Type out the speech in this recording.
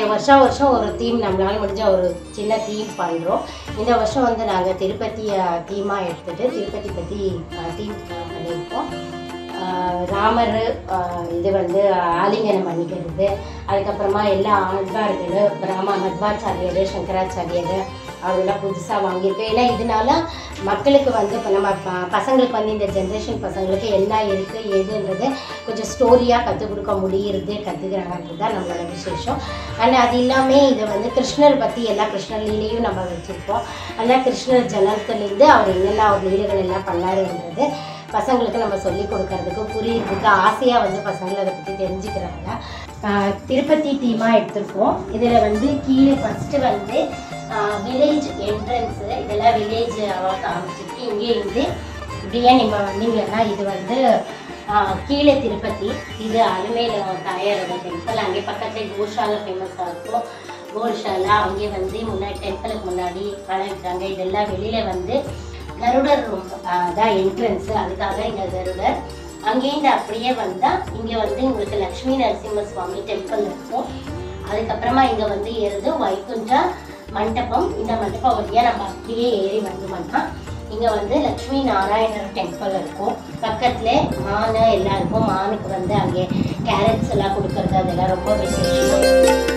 வருஷம் வருஷம் ஒரு தீம் நம்மளால முடிஞ்ச ஒரு சின்ன தீம் பண்ணுறோம் இந்த வருஷம் வந்து நாங்கள் திருப்பதியை தீமாக எடுத்துட்டு திருப்பதி பற்றி தீம் பண்ணியிருக்கோம் ஆஹ் ராமர் ஆஹ் இது வந்து ஆலிங்கனம் பண்ணிக்கிறது அதுக்கப்புறமா எல்லா ஆழ்வார்கள் ராம மத்வாச்சாரியர் சங்கராச்சாரியர் அதெல்லாம் புதுசாக வாங்கியிருக்கோம் ஏன்னா இதனால மக்களுக்கு வந்து இப்போ நம்ம ப- பசங்களுக்கு வந்து இந்த ஜென்ரேஷன் பசங்களுக்கு என்ன இருக்குது எதுன்றது கொஞ்சம் ஸ்டோரியாக கற்றுக் கொடுக்க முடியுறது கற்றுக்கிறாங்கன்றது தான் நம்மளோட விசேஷம் ஆனால் அது இல்லாமல் இதை வந்து கிருஷ்ணர் பற்றி எல்லா கிருஷ்ணர் லீலையும் நம்ம வச்சுருப்போம் ஆனால் கிருஷ்ணர் ஜனத்துலேருந்து அவர் என்னென்ன அவர் லீலைகள் எல்லாம் பண்ணாருன்றது பசங்களுக்கு நம்ம சொல்லி கொடுக்கறதுக்கு புரியுறதுக்கு ஆசையாக வந்து பசங்களை அதை பற்றி தெரிஞ்சுக்கிறாங்க ஆஹ் திருப்பதி டீமாக எடுத்திருக்கோம் இதில் வந்து கீழே ஃபஸ்ட்டு வந்து வில்லேஜ் என்ட்ரன்ஸு இதெல்லாம் வில்லேஜ் காமிச்சிருக்கு இங்கே இருந்து இப்படியே நம்ம வந்தீங்கன்னா இது வந்து ஆஹ் கீழே திருப்பதி இது அலுமேல தாயாரோட டெம்பிள் அங்கே பக்கத்துல கோஷாலா ஃபேமஸாக இருக்கும் கோஷாலா அங்கே வந்து முன்னாடி டெம்பிளுக்கு முன்னாடி வளர்க்குறாங்க இதெல்லாம் வெளியில வந்து கருடர் room, ஆஹ் தான் என்ட்ரன்ஸ் அதுக்காக இங்கே கருடர் அங்கேருந்து அப்படியே வந்தால் இங்கே வந்து உங்களுக்கு லக்ஷ்மி நரசிம்ம சுவாமி டெம்பிள் இருக்கும் அதுக்கப்புறமா இங்கே வந்து ஏறுது வைகுண்டா மண்டபம் இந்த மண்டபம் வழியாக நம்ம அப்படியே ஏறி வந்தோம்னா இங்கே வந்து லக்ஷ்மி நாராயணர் டெம்பிள் இருக்கும் பக்கத்தில் மானு எல்லாம் இருக்கும் மானுக்கு வந்து அங்கே கேரட்ஸ் எல்லாம் கொடுக்கறது அதெல்லாம் ரொம்ப விசேஷம்